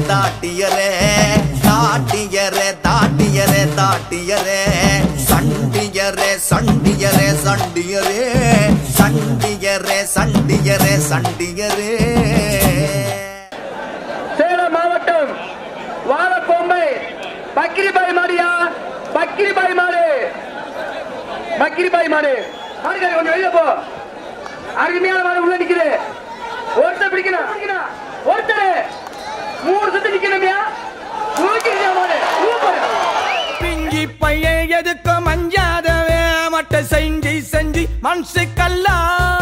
தாட்டியரே தாட்டியரே தாட்டியரே தாட்டியரே சண்டியரே சண்டியரே சண்டியரே சண்டியரே சண்டியரே சண்டியரே சேலம் மாவட்டம் வாழக்கோம்பை பக்கிரிபாய் மாடியா பக்கிரிபாய் மாடு பக்கிரிபாய் மாடு மாடுகாரி கொஞ்சம் வெளியே போ அருமையான மாடு உள்ள நிக்குது ஒருத்தர் பிடிக்கணும் பிடிக்கணும். ஒருத்தர் மூணு சுத்து நிக்கணும்யா தூக்கிடுச்சா மாடு சூப்பர் பிங்கி பையன் எதுக்கு மஞ்சாதவே மட்டை செஞ்சு செஞ்சு மனசு கல்லா